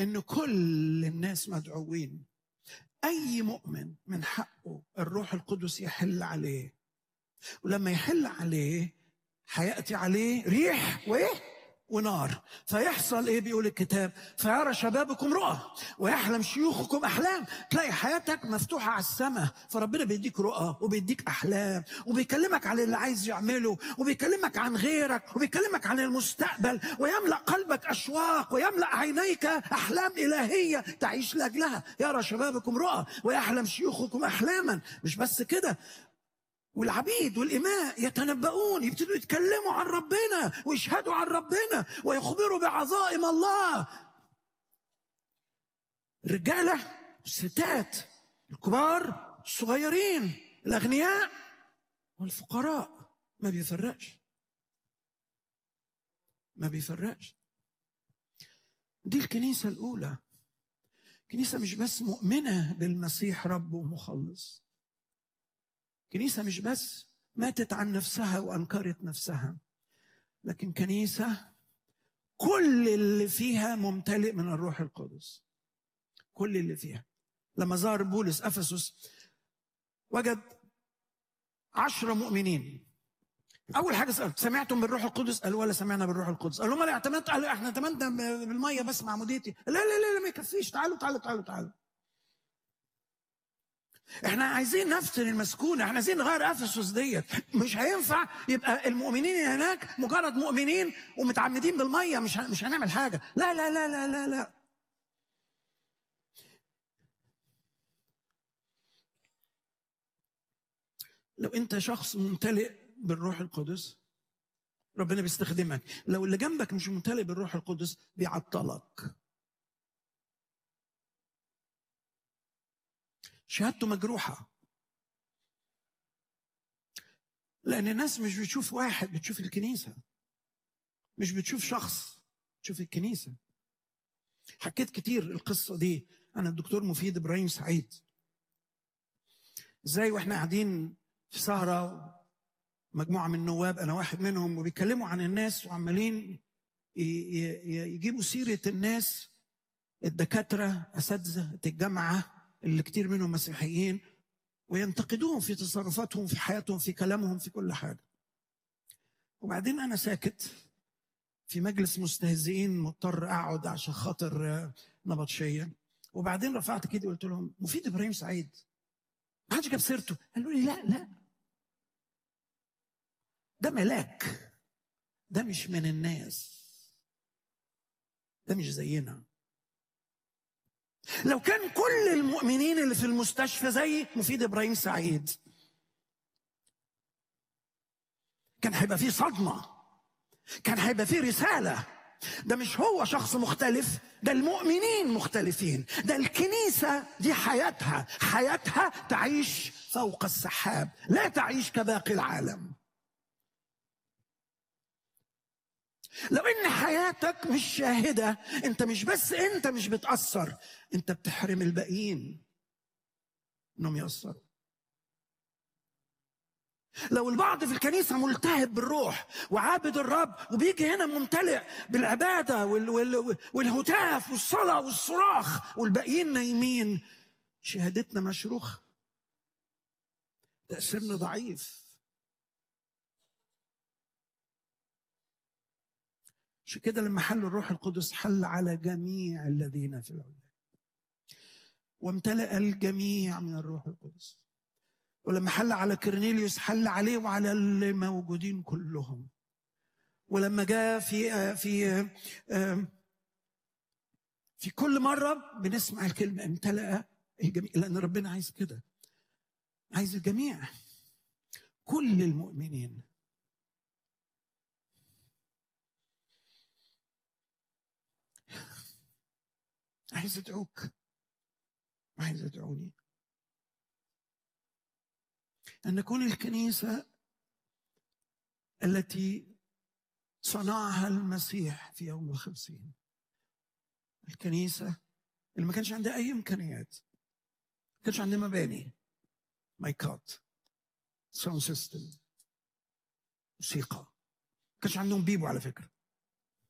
ان كل الناس مدعوين اي مؤمن من حقه الروح القدس يحل عليه ولما يحل عليه هياتي عليه ريح وايه ونار فيحصل ايه بيقول الكتاب فيرى شبابكم رؤى ويحلم شيوخكم احلام تلاقي حياتك مفتوحه على السماء فربنا بيديك رؤى وبيديك احلام وبيكلمك عن اللي عايز يعمله وبيكلمك عن غيرك وبيكلمك عن المستقبل ويملا قلبك اشواق ويملا عينيك احلام الهيه تعيش لاجلها يرى شبابكم رؤى ويحلم شيوخكم احلاما مش بس كده والعبيد والإماء يتنبؤون يبتدوا يتكلموا عن ربنا ويشهدوا عن ربنا ويخبروا بعظائم الله الرجالة الستات الكبار الصغيرين الأغنياء والفقراء ما بيفرقش ما بيفرقش دي الكنيسة الأولى كنيسة مش بس مؤمنة بالمسيح رب ومخلص كنيسة مش بس ماتت عن نفسها وأنكرت نفسها لكن كنيسة كل اللي فيها ممتلئ من الروح القدس كل اللي فيها لما زار بولس أفسس وجد عشرة مؤمنين أول حاجة سألت سمعتم بالروح القدس؟ قالوا ولا سمعنا بالروح القدس قالوا ما اعتمدت قالوا احنا اعتمدنا بالمية بس مع مديتي لا لا لا, لا ما يكفيش تعالوا تعالوا تعالوا تعالوا احنا عايزين نفتن المسكونه احنا عايزين نغير افسس ديت مش هينفع يبقى المؤمنين هناك مجرد مؤمنين ومتعمدين بالميه مش مش هنعمل حاجه لا لا لا لا لا لا لو انت شخص ممتلئ بالروح القدس ربنا بيستخدمك لو اللي جنبك مش ممتلئ بالروح القدس بيعطلك شهادته مجروحة لأن الناس مش بتشوف واحد بتشوف الكنيسة مش بتشوف شخص بتشوف الكنيسة حكيت كتير القصة دي أنا الدكتور مفيد إبراهيم سعيد ازاي واحنا قاعدين في سهرة مجموعة من النواب أنا واحد منهم وبيتكلموا عن الناس وعمالين يجيبوا سيرة الناس الدكاترة أساتذة الجامعة اللي كتير منهم مسيحيين وينتقدوهم في تصرفاتهم في حياتهم في كلامهم في كل حاجة وبعدين أنا ساكت في مجلس مستهزئين مضطر أقعد عشان خاطر نبطشية وبعدين رفعت كده وقلت لهم مفيد إبراهيم سعيد ما حدش جاب سيرته قالوا لي لا لا ده ملاك ده مش من الناس ده مش زينا لو كان كل المؤمنين اللي في المستشفى زي مفيد ابراهيم سعيد كان هيبقى فيه صدمه كان هيبقى فيه رساله ده مش هو شخص مختلف ده المؤمنين مختلفين ده الكنيسه دي حياتها حياتها تعيش فوق السحاب لا تعيش كباقي العالم لو ان حياتك مش شاهده انت مش بس انت مش بتاثر انت بتحرم الباقيين انهم ياثروا لو البعض في الكنيسة ملتهب بالروح وعابد الرب وبيجي هنا ممتلئ بالعبادة وال وال والهتاف والصلاة والصراخ والباقيين نايمين شهادتنا مشروخة تأثيرنا ضعيف عشان كده لما حل الروح القدس حل على جميع الذين في العليا وامتلأ الجميع من الروح القدس ولما حل على كرنيليوس حل عليه وعلى اللي موجودين كلهم ولما جاء في في في كل مرة بنسمع الكلمة امتلأ الجميع لأن ربنا عايز كده عايز الجميع كل المؤمنين عايز ادعوك عايز ادعوني ان نكون الكنيسه التي صنعها المسيح في يوم الخمسين الكنيسه اللي ما كانش عندها اي امكانيات ما كانش عندها مباني مايكات ساوند سيستم موسيقى ما كانش عندهم بيبو على فكره